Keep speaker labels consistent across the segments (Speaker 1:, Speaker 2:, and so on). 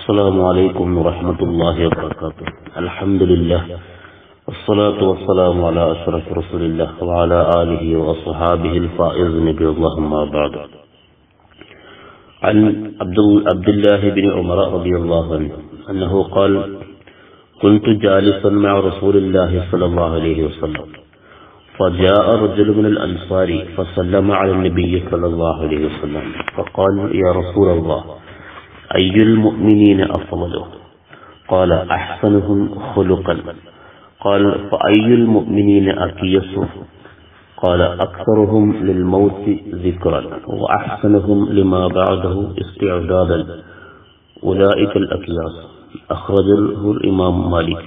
Speaker 1: السلام عليكم ورحمة الله وبركاته الحمد لله والصلاة والسلام على أشرف رسول الله وعلى آله وأصحابه الفائز نبي الله ما بعد عن عبد عبد الله بن عمر رضي الله عنه أنه قال كنت جالسا مع رسول الله صلى الله عليه وسلم فجاء رجل من الأنصار فسلم على النبي صلى الله عليه وسلم فقال يا رسول الله أي المؤمنين أفضل قال أحسنهم خلقا قال فأي المؤمنين أكيس قال أكثرهم للموت ذكرا وأحسنهم لما بعده استعدادا أولئك الأكياس أخرجه الإمام مالك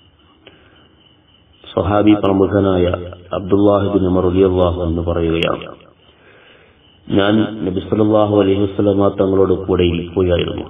Speaker 1: സഹാബി പ്രമുഖനായ അബ്ദുല്ലാഹിബിൻ മറുലിയല്ലാഹു എന്ന് പറയുകയാണ് ഞാൻ നബിസ്വല്ലാഹു അലൈഹി വസ്ലമ തങ്ങളോട് കൂടെ ഇരിക്കുകയായിരുന്നു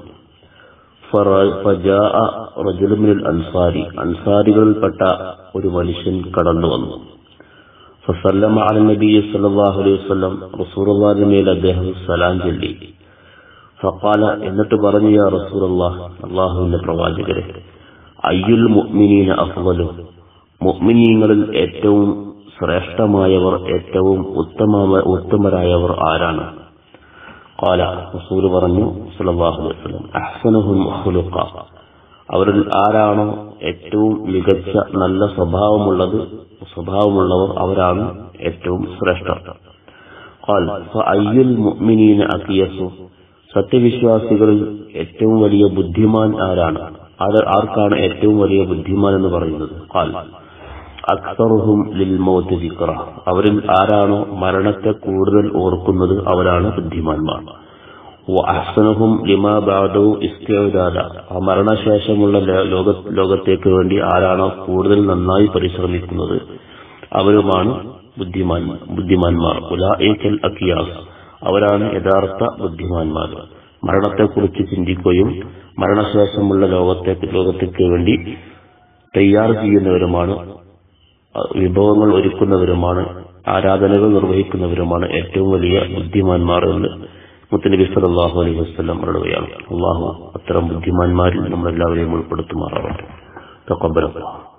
Speaker 1: അൻസാരി അൻസാരികളിൽപ്പെട്ട ഒരു മനുഷ്യൻ കടന്നു വന്നു ഫസല്ലമ അല നബി സല്ലല്ലാഹു അലൈഹി വസല്ലം റസൂലുള്ളാഹിന്റെ മേൽ അദ്ദേഹം സലാം ചൊല്ലി ഫഖാല എന്നിട്ട് പറഞ്ഞു യാ റസൂലുള്ളാഹ് അള്ളാഹുവിന്റെ പ്രവാചകരെ അയ്യുൽ മുഅ്മിനീന അഫ്ളലു മുഅ്മിനീങ്ങളിൽ ഏറ്റവും ശ്രേഷ്ഠമായവർ ഏറ്റവും ഉത്തമ ഉത്തമരായവർ ആരാണ് കാല റസൂൽ പറഞ്ഞു സല്ലല്ലാഹു അലൈഹി വസല്ലം അഹ്സനുഹും ഖുലുഖ അവരിൽ ആരാണോ ഏറ്റവും മികച്ച നല്ല സ്വഭാവമുള്ളത് സ്വഭാവമുള്ളവർ അവരാണ് ഏറ്റവും ശ്രേഷ്ഠർ ഖാൽ ഫഅയ്യുൽ മുഅ്മിനീന അഖിയസു സത്യവിശ്വാസികളിൽ ഏറ്റവും വലിയ ബുദ്ധിമാൻ ആരാണ് അത് ആർക്കാണ് ഏറ്റവും വലിയ ബുദ്ധിമാൻ എന്ന് പറയുന്നത് ഖാൽ അക്സറുഹും ലിൽ മൗത്ത് ദിക്റ അവരിൽ ആരാണോ മരണത്തെ കൂടുതൽ ഓർക്കുന്നത് അവരാണ് ബുദ്ധിമാന്മാർ അഹ്സനഹും ലിമാ ബാദു ഇസ്തിഅദാദ ആ മരണശേഷമുള്ള ലോക ലോകത്തേക്ക് വേണ്ടി ആരാണോ കൂടുതൽ നന്നായി പരിശ്രമിക്കുന്നത് അവരുമാണ് ബുദ്ധിമാൻ ബുദ്ധിമാന്മാർ ഉലായിക്കൽ അക്കിയാസ് അവരാണ് യഥാർത്ഥ ബുദ്ധിമാന്മാർ മരണത്തെക്കുറിച്ച് ചിന്തിക്കുകയും മരണശേഷമുള്ള ലോകത്തേക്ക് ലോകത്തേക്ക് വേണ്ടി തയ്യാർ ചെയ്യുന്നവരുമാണ് വിഭവങ്ങൾ ഒരുക്കുന്നവരുമാണ് ആരാധനകൾ നിർവഹിക്കുന്നവരുമാണ് ഏറ്റവും വലിയ ബുദ്ധിമാന്മാർ എന്ന് മുത്തനബി സല്ലാഹു അലൈഹി വസ്ലം പറയുകയാണ് അള്ളാഹു അത്തരം ബുദ്ധിമാന്മാരിൽ നമ്മളെല്ലാവരെയും ഉൾപ്പെടുത്തുമാറാവട്ടെ തക്കബലം